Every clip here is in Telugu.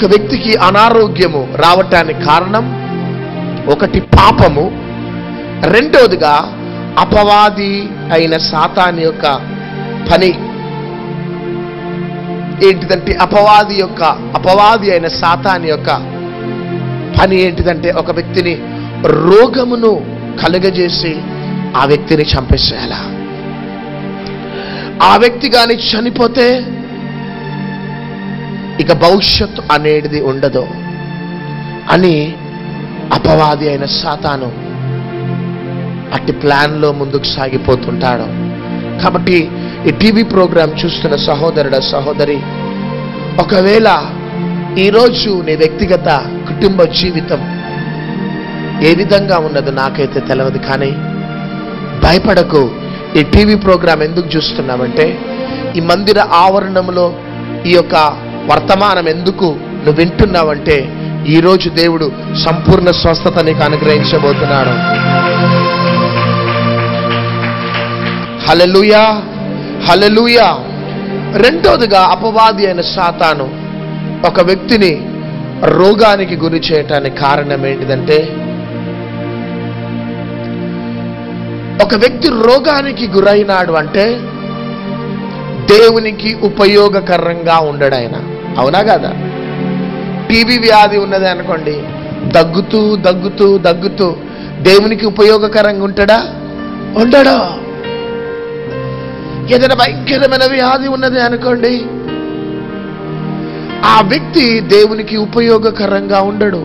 ఒక వ్యక్తికి అనారోగ్యము రావటానికి కారణం ఒకటి పాపము రెండవదిగా అపవాది అయిన సాతాని యొక్క పని ఏంటిదంటే అపవాది యొక్క అపవాది అయిన సాతాని యొక్క పని ఏంటిదంటే ఒక వ్యక్తిని రోగమును కలుగజేసి ఆ వ్యక్తిని చంపేసేయాల ఆ వ్యక్తి కానీ చనిపోతే ఇక భవిష్యత్తు అనేది ఉండదు అని అపవాది అయిన సాతాను అట్టి ప్లాన్లో ముందుకు సాగిపోతుంటాడు కాబట్టి ఈ టీవీ ప్రోగ్రాం చూస్తున్న సహోదరుడ సహోదరి ఒకవేళ ఈరోజు నీ వ్యక్తిగత కుటుంబ జీవితం ఏ విధంగా ఉన్నదో నాకైతే తెలియదు కానీ భయపడకు ఈ టీవీ ప్రోగ్రాం ఎందుకు చూస్తున్నామంటే ఈ మందిర ఆవరణంలో ఈ యొక్క వర్తమానం ఎందుకు నువ్వు వింటున్నావంటే ఈరోజు దేవుడు సంపూర్ణ స్వస్థత నీకు అనుగ్రహించబోతున్నాడు హలలుయా హలలుయా రెండోదిగా అపవాది అయిన సాతాను ఒక వ్యక్తిని రోగానికి గురి చేయటానికి కారణం ఏంటిదంటే ఒక వ్యక్తి రోగానికి గురైనాడు అంటే దేవునికి ఉపయోగకరంగా ఉండడు ఆయన అవునా కదా టీబీ వ్యాధి ఉన్నది అనుకోండి దగ్గుతూ దగ్గుతూ దగ్గుతూ దేవునికి ఉపయోగకరంగా ఉంటాడా ఉండడా ఏదైనా భయంకరమైన వ్యాధి ఉన్నది అనుకోండి ఆ వ్యక్తి దేవునికి ఉపయోగకరంగా ఉండడు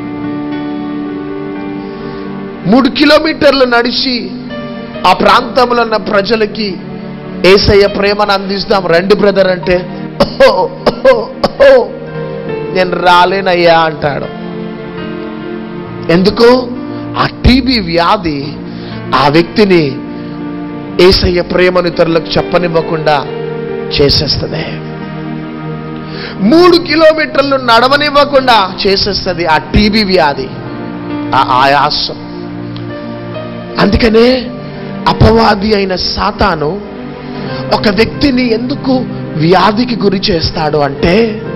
మూడు కిలోమీటర్లు నడిచి ఆ ప్రాంతంలో ఉన్న ప్రజలకి ఏసయ్య ప్రేమను అందిస్తాం రండి బ్రదర్ అంటే "ఓహో, ఓహో, ఓహో, నేను రాలేనయ్యా అంటాడు ఎందుకు ఆ టీబీ వ్యాధి ఆ వ్యక్తిని ఏసయ్య ప్రేమను ఇతరులకు చెప్పనివ్వకుండా చేసేస్తుంది మూడు కిలోమీటర్లు నడవనివ్వకుండా చేసేస్తుంది ఆ టీబీ వ్యాధి ఆ ఆయాసం అందుకనే అపవాది అయిన సాతాను ఒక వ్యక్తిని ఎందుకు వ్యాధికి గురి చేస్తాడు అంటే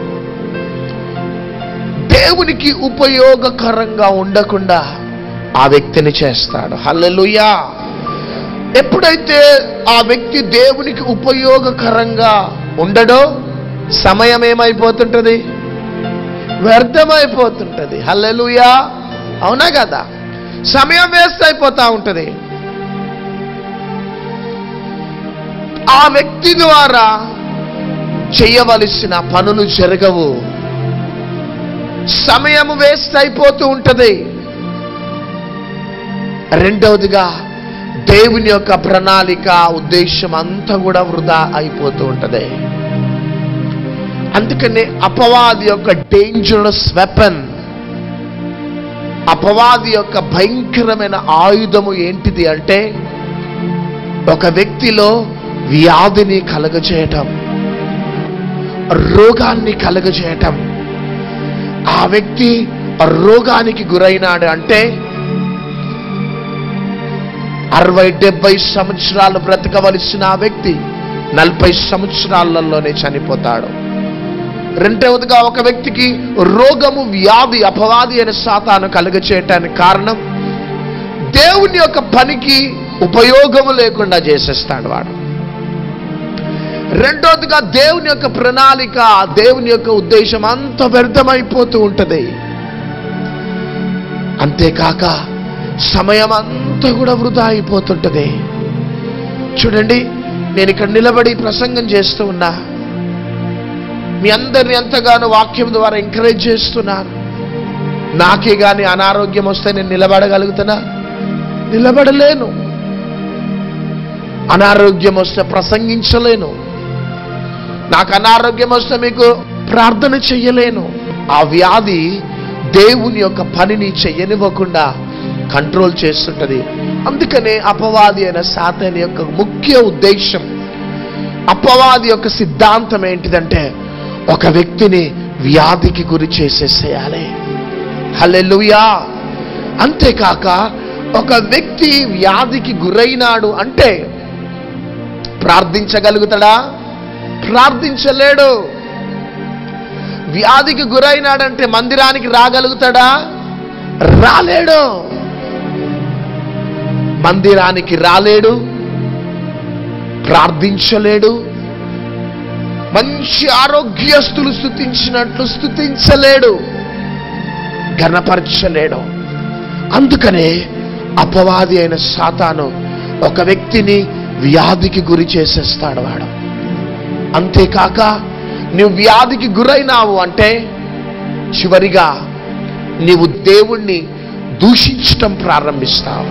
దేవునికి ఉపయోగకరంగా ఉండకుండా ఆ వ్యక్తిని చేస్తాడు హల్లెలూయా ఎప్పుడైతే ఆ వ్యక్తి దేవునికి ఉపయోగకరంగా ఉండడో సమయం ఏమైపోతుంటది వ్యర్థమైపోతుంటది హల్లెలూయా అవునా కదా సమయం వేస్ట్ అయిపోతా ఉంటది ఆ వ్యక్తి ద్వారా చేయవలసిన పనులు జరగవు సమయం వేస్ట్ అయిపోతూ ఉంటది రెండవదిగా దేవుని యొక్క ప్రణాళిక ఉద్దేశం అంతా కూడా వృధా అయిపోతూ ఉంటది అందుకనే అపవాది యొక్క డేంజరస్ వెపన్ అపవాది యొక్క భయంకరమైన ఆయుధము ఏంటిది అంటే ఒక వ్యక్తిలో వ్యాధిని కలగజేయటం రోగాన్ని కలగజేయటం ఆ వ్యక్తి రోగానికి గురైనాడు అంటే అరవై డెబ్బై సంవత్సరాలు బ్రతకవలసిన ఆ వ్యక్తి నలభై సంవత్సరాలలోనే చనిపోతాడు రెండవదిగా ఒక వ్యక్తికి రోగము వ్యాధి అపవాది అనే సాతాను కలుగచేయటానికి కారణం దేవుని యొక్క పనికి ఉపయోగము లేకుండా చేసేస్తాడు వాడు రెండోదిగా దేవుని యొక్క ప్రణాళిక దేవుని యొక్క ఉద్దేశం అంత వ్యర్థమైపోతూ ఉంటది అంతేకాక సమయం అంతా కూడా వృధా అయిపోతుంటది చూడండి నేను ఇక్కడ నిలబడి ప్రసంగం చేస్తూ ఉన్నా మీ అందరిని ఎంతగానో వాక్యం ద్వారా ఎంకరేజ్ చేస్తున్నాను నాకే గాని అనారోగ్యం వస్తే నేను నిలబడగలుగుతానా నిలబడలేను అనారోగ్యం వస్తే ప్రసంగించలేను నాకు అనారోగ్యం వస్తే మీకు ప్రార్థన చెయ్యలేను ఆ వ్యాధి దేవుని యొక్క పనిని చెయ్యనివ్వకుండా కంట్రోల్ చేస్తుంటది అందుకనే అపవాది అయిన సాతాని యొక్క ముఖ్య ఉద్దేశం అపవాది యొక్క సిద్ధాంతం ఏంటిదంటే ఒక వ్యక్తిని వ్యాధికి గురి చేసేసేయాలి హల్లెలూయా అంతేకాక ఒక వ్యక్తి వ్యాధికి గురైనాడు అంటే ప్రార్థించగలుగుతాడా ప్రార్థించలేడు వ్యాధికి గురైనాడంటే మందిరానికి రాగలుగుతాడా రాలేడు మందిరానికి రాలేడు ప్రార్థించలేడు మంచి ఆరోగ్యస్తులు స్థుతించినట్లు స్థుతించలేడు ఘనపరచలేడు అందుకనే అపవాది అయిన సాతాను ఒక వ్యక్తిని వ్యాధికి గురి చేసేస్తాడు వాడు అంతేకాక నువ్వు వ్యాధికి గురైనావు అంటే చివరిగా నీవు దేవుణ్ణి దూషించటం ప్రారంభిస్తావు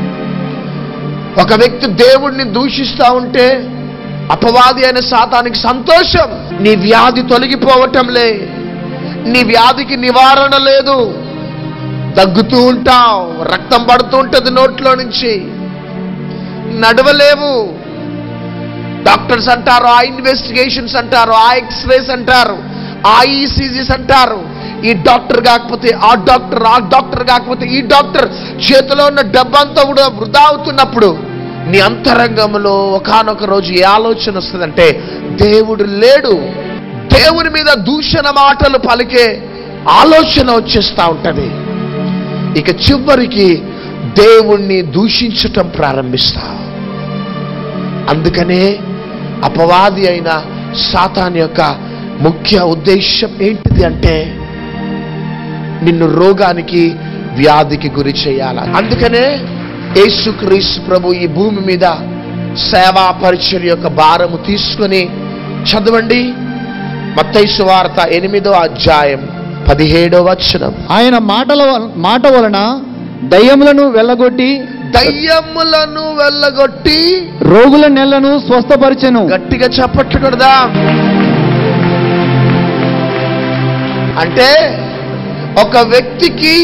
ఒక వ్యక్తి దేవుణ్ణి దూషిస్తా ఉంటే అపవాది అయిన సాతానికి సంతోషం నీ వ్యాధి తొలగిపోవటంలే నీ వ్యాధికి నివారణ లేదు దగ్గుతూ ఉంటావు రక్తం పడుతూ ఉంటుంది నోట్లో నుంచి నడవలేవు డాక్టర్స్ అంటారు ఆ ఇన్వెస్టిగేషన్స్ అంటారు ఆ ఎక్స్రేస్ అంటారు ఆ ఈసీజీస్ అంటారు ఈ డాక్టర్ కాకపోతే ఆ డాక్టర్ ఆ డాక్టర్ కాకపోతే ఈ డాక్టర్ చేతిలో ఉన్న డబ్బంతా కూడా వృధా అవుతున్నప్పుడు నీ అంతరంగంలో ఒకానొక రోజు ఏ ఆలోచన వస్తుందంటే దేవుడు లేడు దేవుని మీద దూషణ మాటలు పలికే ఆలోచన వచ్చేస్తా ఉంటది ఇక చివరికి దేవుణ్ణి దూషించటం ప్రారంభిస్తావు అందుకనే అపవాది అయిన సాతాన్ యొక్క ముఖ్య ఉద్దేశం ఏంటిది అంటే నిన్ను రోగానికి వ్యాధికి గురి చేయాల అందుకనే యేసుక్రీస్తు ప్రభు ఈ భూమి మీద సేవా పరిచయం యొక్క భారము తీసుకొని చదవండి మత్తైసు వార్త ఎనిమిదో అధ్యాయం పదిహేడో వచనం ఆయన మాటల వల- మాట వలన దయ్యములను వెళ్ళగొట్టి దయ్యములను వెళ్ళగొట్టి రోగుల నెలను స్వస్థపరిచెను గట్టిగా చప్పట్లు కొడదా అంటే ఒక వ్యక్తికి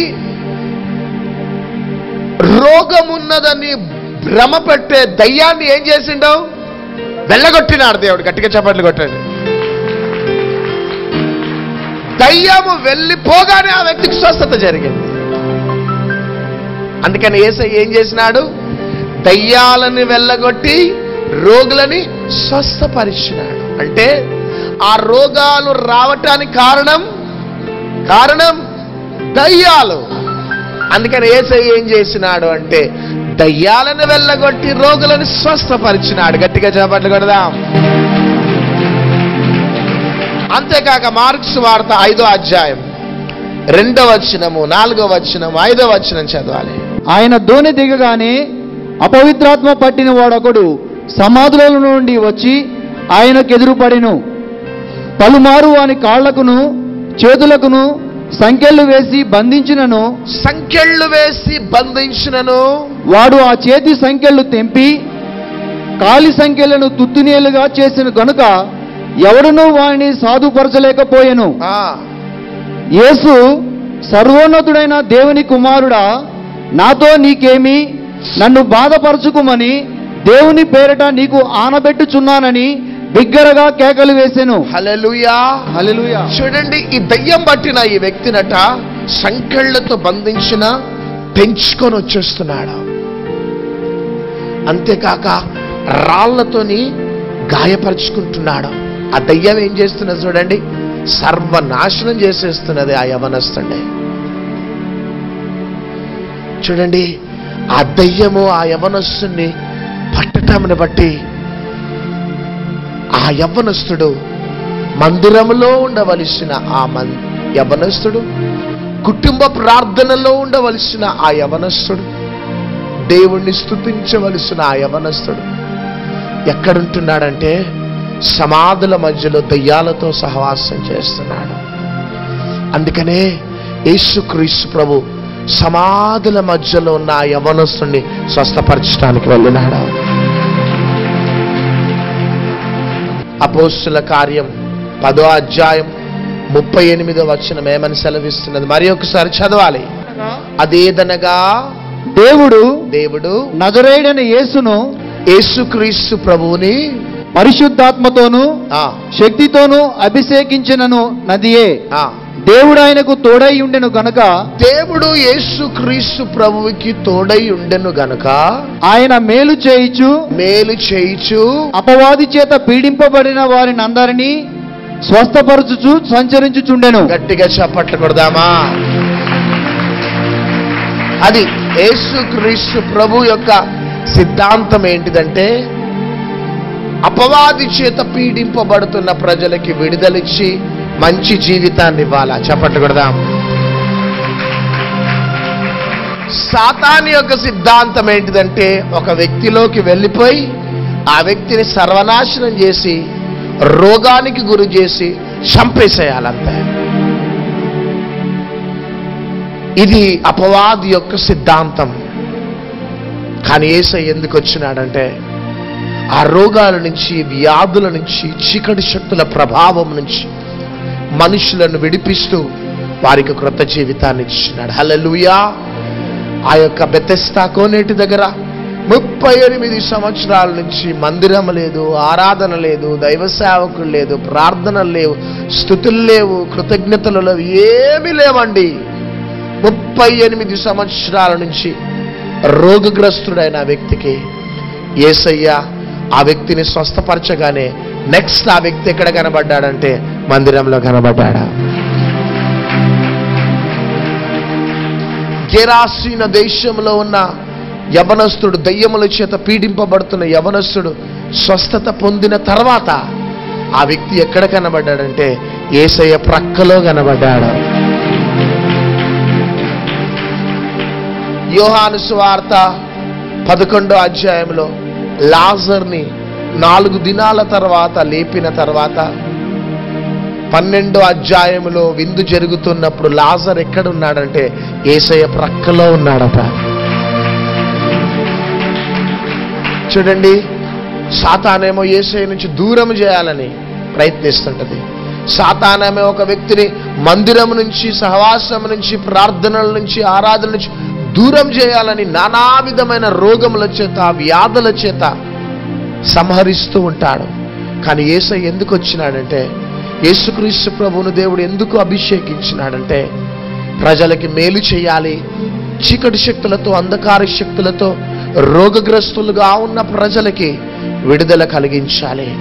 రోగం ఉన్నదని భ్రమ పెట్టే దయ్యాన్ని ఏం చేసిండో వెళ్ళగొట్టినాడు దేవుడు గట్టిగా చప్పట్లు కొట్టండి దయ్యము వెళ్ళిపోగానే ఆ వ్యక్తికి స్వస్థత జరిగింది అందుకని ఏసై ఏం చేసినాడు దయ్యాలను వెళ్ళగొట్టి రోగులని స్వస్థపరిచినాడు అంటే ఆ రోగాలు రావటానికి కారణం కారణం దయ్యాలు అందుకని ఏసై ఏం చేసినాడు అంటే దయ్యాలను వెళ్ళగొట్టి రోగులను స్వస్థపరిచినాడు గట్టిగా చేపట్లు కొడదాం అంతేకాక మార్క్స్ వార్త ఐదో అధ్యాయం రెండో వచనము నాలుగో వచనము ఐదో వచనం చదవాలి ఆయన దోణి దిగగానే అపవిత్రాత్మ పట్టిన వాడొకడు సమాధుల నుండి వచ్చి ఆయనకు ఎదురుపడెను పలుమారు వాని కాళ్లకును చేతులకును సంకెళ్ళు వేసి బంధించినను సంఖ్యళ్ళు వేసి బంధించినను వాడు ఆ చేతి సంఖ్యలు తెంపి కాలి సంఖ్యలను తుత్తునేలుగా చేసిన గనుక ఎవడునూ వారిని సాధుపరచలేకపోయెను ఆ, యేసు సర్వోన్నతుడైన దేవుని కుమారుడా నాతో నీకేమి నన్ను బాధపరచుకుమని దేవుని పేరట నీకు ఆనబెట్టుచున్నానని బిగ్గరగా కేకలు వేసెను హల్లెలూయా హల్లెలూయా చూడండి ఈ దయ్యం పట్టిన ఈ వ్యక్తినట సంకెళ్లతో బంధించిన పెంచుకొని వచ్చేస్తున్నాడు అంతేకాక రాళ్లతోని గాయపరుచుకుంటున్నాడు ఆ దయ్యం ఏం చేస్తున్నది చూడండి సర్వనాశనం చేసేస్తున్నది ఆ యవనస్తుడిని చూడండి ఆ దయ్యము ఆ యవనస్తుని పట్టటముని బట్టి ఆ యవ్వనస్తుడు మందిరములో ఉండవలసిన ఆ మన్ యవనస్తుడు కుటుంబ ప్రార్థనలో ఉండవలసిన ఆ యవనస్తుడు దేవుణ్ణి స్తుతించవలసిన ఆ యవనస్తుడు ఎక్కడుంటున్నాడంటే సమాధుల మధ్యలో దయ్యాలతో సహవాసం చేస్తున్నాడు అందుకనే యేసుక్రీస్తు ప్రభు సమాధుల మధ్యలో ఉన్న ఆ యవనస్తుడిని స్వస్థపరచడానికి వెళ్ళినాడు అపోస్తుల కార్యం పదో అధ్యాయం ముప్పై ఎనిమిదో వచనం ఏమని సెలవిస్తున్నది మరి ఒకసారి చదవాలి అదేదనగా దేవుడు దేవుడు నజరేయుడైన యేసును యేసుక్రీస్తు ప్రభువుని పరిశుద్ధాత్మతోను ఆ, శక్తితోను అభిషేకించినను నదియే ఆ, దేవుడు ఆయనకు తోడై ఉండెను గనుక దేవుడు యేసుక్రీస్తు ప్రభువుకి తోడై ఉండెను గనుక ఆయన మేలు చేయిచు మేలు చేయిచు అపవాది చేత పీడింపబడిన వారిని అందరినీ స్వస్థపరచుచు సంచరించుచుండెను గట్టిగా చప్పట్లు కొడదామా అది యేసుక్రీస్తు ప్రభు యొక్క సిద్ధాంతం ఏంటిదంటే అపవాది చేత పీడింపబడుతున్న ప్రజలకి విడుదలిచ్చి మంచి జీవితాన్ని ఇవ్వాలా చప్పట్లు కొడదాం సాతాని యొక్క సిద్ధాంతం ఏంటిదంటే ఒక వ్యక్తిలోకి వెళ్ళిపోయి ఆ వ్యక్తిని సర్వనాశనం చేసి రోగానికి గురి చేసి చంపేసేయాలంతే ఇది అపవాది యొక్క సిద్ధాంతం కానీ ఏసై ఎందుకు వచ్చినాడంటే ఆ రోగాల నుంచి వ్యాధుల నుంచి చీకటి శక్తుల ప్రభావం నుంచి మనుషులను విడిపిస్తూ వారికి క్రొత్త జీవితాన్ని ఇచ్చినాడు హల్లెలూయా ఆ యొక్క బెతెస్తా కోనేటి దగ్గర ముప్పై ఎనిమిది సంవత్సరాల నుంచి మందిరం లేదు ఆరాధన లేదు దైవ సేవకులు లేదు ప్రార్థనలు లేవు స్థుతులు లేవు కృతజ్ఞతలు లేవు ఏమీ లేవండి ముప్పై ఎనిమిది సంవత్సరాల నుంచి రోగగ్రస్తుడైన ఆ వ్యక్తికి ఏసయ్య ఆ వ్యక్తిని స్వస్థపరచగానే నెక్స్ట్ ఆ వ్యక్తి ఎక్కడ కనబడ్డాడంటే మందిరంలో కనబడ్డాడా గెరాసీన దేశంలో ఉన్న యవనస్తుడు దయ్యముల చేత పీడింపబడుతున్న యవనస్తుడు స్వస్థత పొందిన తర్వాత ఆ వ్యక్తి ఎక్కడ కనబడ్డాడంటే ఏసయ్య ప్రక్కలో కనబడ్డాడు యోహాను సువార్త పదకొండో అధ్యాయంలో లాజర్ని నాలుగు దినాల తర్వాత లేపిన తర్వాత పన్నెండో అధ్యాయంలో విందు జరుగుతున్నప్పుడు లాజర్ ఎక్కడ ఉన్నాడంటే ఏసయ్య ప్రక్కలో ఉన్నాడట చూడండి సాతానేమో ఏసయ్య నుంచి దూరం చేయాలని ప్రయత్నిస్తుంటది సాతానేమో ఒక వ్యక్తిని మందిరం నుంచి సహవాసం నుంచి ప్రార్థనల నుంచి ఆరాధన నుంచి దూరం చేయాలని నానా విధమైన రోగముల చేత వ్యాధుల చేత సంహరిస్తూ ఉంటాడు కానీ ఏసై ఎందుకు వచ్చినాడంటే యేసుక్రీస్తు ప్రభువును దేవుడు ఎందుకు అభిషేకించినాడంటే ప్రజలకి మేలు చేయాలి చీకటి శక్తులతో అంధకార శక్తులతో రోగగ్రస్తులుగా ఉన్న ప్రజలకి విడుదల కలిగించాలి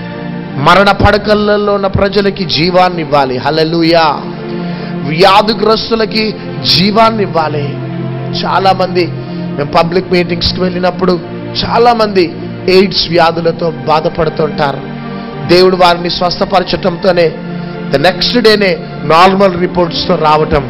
మరణ పడకలలో ఉన్న ప్రజలకి జీవాన్ని ఇవ్వాలి హలలుయా వ్యాధిగ్రస్తులకి జీవాన్ని ఇవ్వాలి చాలామంది మేము పబ్లిక్ మీటింగ్స్కి వెళ్ళినప్పుడు చాలామంది ఎయిడ్స్ వ్యాధులతో బాధపడుతుంటారు దేవుడు వారిని స్వస్థపరచటంతోనే ద నెక్స్ట్ డేనే నార్మల్ రిపోర్ట్స్తో రావటం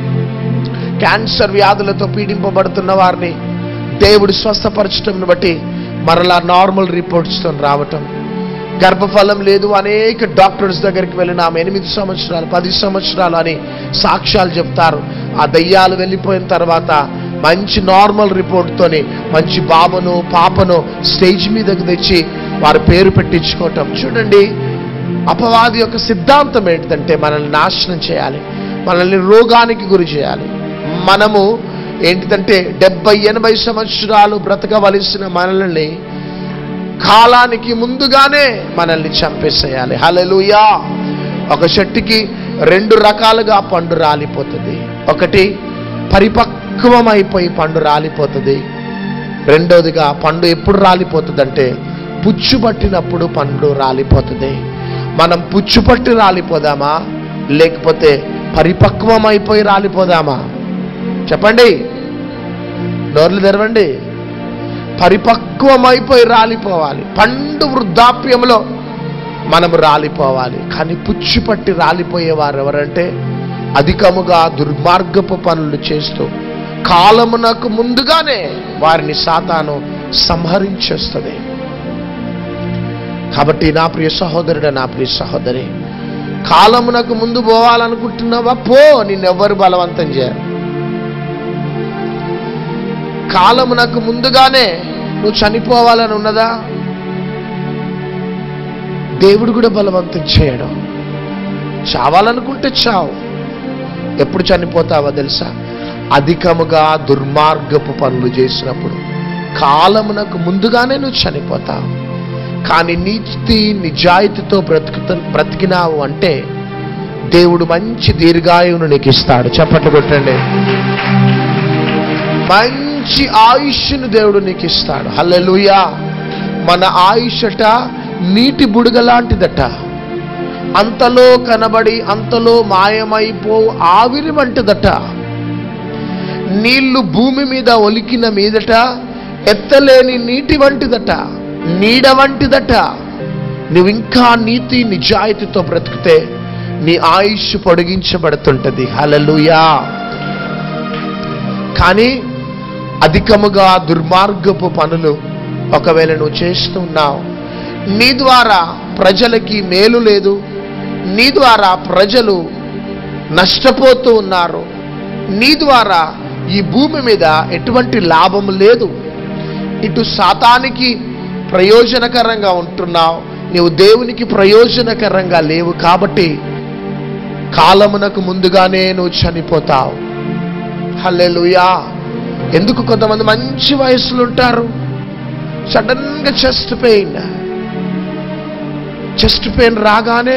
క్యాన్సర్ వ్యాధులతో పీడింపబడుతున్న వారిని దేవుడు స్వస్థపరచటం బట్టి మరలా నార్మల్ రిపోర్ట్స్తో రావటం గర్భఫలం లేదు అనేక డాక్టర్స్ దగ్గరికి వెళ్ళిన ఆమె ఎనిమిది సంవత్సరాలు పది సంవత్సరాలు అని సాక్ష్యాలు చెప్తారు ఆ దయ్యాలు వెళ్ళిపోయిన తర్వాత మంచి నార్మల్ రిపోర్ట్తోని మంచి బాబును పాపను స్టేజ్ మీదకి తెచ్చి వారి పేరు పెట్టించుకోవటం చూడండి అపవాది యొక్క సిద్ధాంతం ఏంటిదంటే మనల్ని నాశనం చేయాలి మనల్ని రోగానికి గురి చేయాలి మనము ఏంటిదంటే డెబ్బై ఎనభై సంవత్సరాలు బ్రతకవలసిన మనల్ని కాలానికి ముందుగానే మనల్ని చంపేసేయాలి హల్లెలూయా ఒక చెట్టుకి రెండు రకాలుగా పండు రాలిపోతుంది ఒకటి పరిపక్వమైపోయి పండు రాలిపోతుంది రెండోదిగా పండు ఎప్పుడు రాలిపోతుందంటే పుచ్చు పట్టినప్పుడు పండు రాలిపోతుంది మనం పుచ్చు పట్టి రాలిపోదామా లేకపోతే పరిపక్వమైపోయి రాలిపోదామా చెప్పండి నోర్లు తెరవండి పరిపక్వమైపోయి రాలిపోవాలి పండు వృద్ధాప్యంలో మనము రాలిపోవాలి కానీ పుచ్చి పట్టి రాలిపోయేవారు ఎవరంటే అధికముగా దుర్మార్గపు పనులు చేస్తూ కాలమునకు ముందుగానే వారిని సాతాను సంహరించేస్తుంది కాబట్టి నా ప్రియ సహోదరుడు నా ప్రియ సహోదరి కాలమునకు ముందు పోవాలనుకుంటున్నావా పో నిన్నెవ్వరు బలవంతం చేయరు కాలమునకు ముందుగానే నువ్వు చనిపోవాలని ఉన్నదా దేవుడు కూడా బలవంతం చేయడం చావాలనుకుంటే చావు ఎప్పుడు చనిపోతావో తెలుసా అధికముగా దుర్మార్గపు పనులు చేసినప్పుడు కాలమునకు ముందుగానే నువ్వు చనిపోతావు కానీ నీతి నిజాయితీతో బ్రతుకుత బ్రతికినావు అంటే దేవుడు మంచి దీర్ఘాయువును నీకు ఇస్తాడు చప్పట్లు కొట్టండి మంచి ఆయుష్ను దేవుడు నీకు ఇస్తాడు హల్లెలూయా మన ఆయుషట నీటి బుడగ లాంటిదట అంతలో కనబడి అంతలో మాయమైపో ఆవిరి వంటిదట నీళ్లు భూమి మీద ఒలికిన మీదట ఎత్తలేని నీటి వంటిదట నీడ వంటిదట నువ్వు ఇంకా నీతి నిజాయితీతో బ్రతికితే నీ ఆయుష్ పొడిగించబడుతుంటది హలలుయా కానీ అధికముగా దుర్మార్గపు పనులు ఒకవేళ నువ్వు చేస్తున్నావు నీ ద్వారా ప్రజలకి మేలు లేదు నీ ద్వారా ప్రజలు నష్టపోతూ ఉన్నారు నీ ద్వారా ఈ భూమి మీద ఎటువంటి లాభం లేదు ఇటు సాతానికి ప్రయోజనకరంగా ఉంటున్నావు నీవు దేవునికి ప్రయోజనకరంగా లేవు కాబట్టి కాలమునకు ముందుగానే నువ్వు చనిపోతావు హల్లెలూయా ఎందుకు కొంతమంది మంచి వయసులో ఉంటారు సడన్ గా చెస్ట్ పెయిన్ చెస్ట్ పెయిన్ రాగానే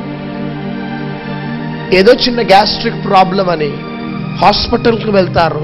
ఏదో చిన్న గ్యాస్ట్రిక్ ప్రాబ్లం అని హాస్పిటల్కి వెళ్తారు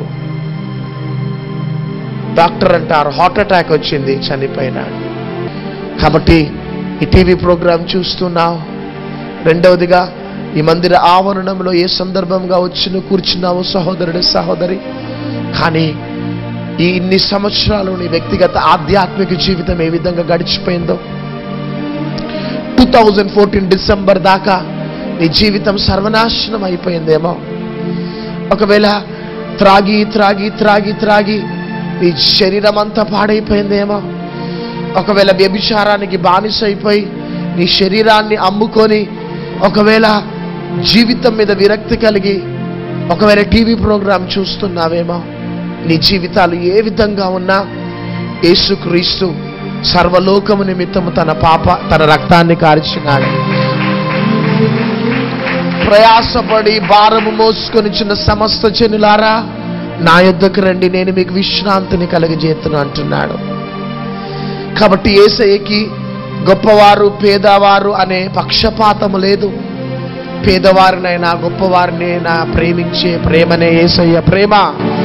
డాక్టర్ అంటారు హార్ట్ అటాక్ వచ్చింది చనిపోయినాడు కాబట్టి ఈ టీవీ ప్రోగ్రాం చూస్తున్నావు రెండవదిగా ఈ మందిర ఆవరణంలో ఏ సందర్భంగా వచ్చి నువ్వు కూర్చున్నావు సహోదరుడు సహోదరి కానీ ఈ ఇన్ని సంవత్సరాలు నీ వ్యక్తిగత ఆధ్యాత్మిక జీవితం ఏ విధంగా గడిచిపోయిందో టూ థౌజండ్ ఫోర్టీన్ డిసెంబర్ దాకా నీ జీవితం సర్వనాశనం అయిపోయిందేమో ఒకవేళ త్రాగి త్రాగి త్రాగి త్రాగి నీ శరీరం అంతా పాడైపోయిందేమో ఒకవేళ వ్యభిచారానికి బానిస అయిపోయి నీ శరీరాన్ని అమ్ముకొని ఒకవేళ జీవితం మీద విరక్తి కలిగి ఒకవేళ టీవీ ప్రోగ్రాం చూస్తున్నావేమో నీ జీవితాలు ఏ విధంగా ఉన్నా యేసుక్రీస్తు సర్వలోకము నిమిత్తము తన పాప తన రక్తాన్ని కార్చినాడు ప్రయాసపడి భారము మోసుకొని చిన్న సమస్త జనులారా నా యొద్దకు రండి నేను మీకు విశ్రాంతిని కలగజేతును అంటున్నాడు కాబట్టి ఏసయ్యకి గొప్పవారు పేదవారు అనే పక్షపాతము లేదు పేదవారినైనా గొప్పవారినైనా ప్రేమించే ప్రేమనే ఏసయ్య ప్రేమ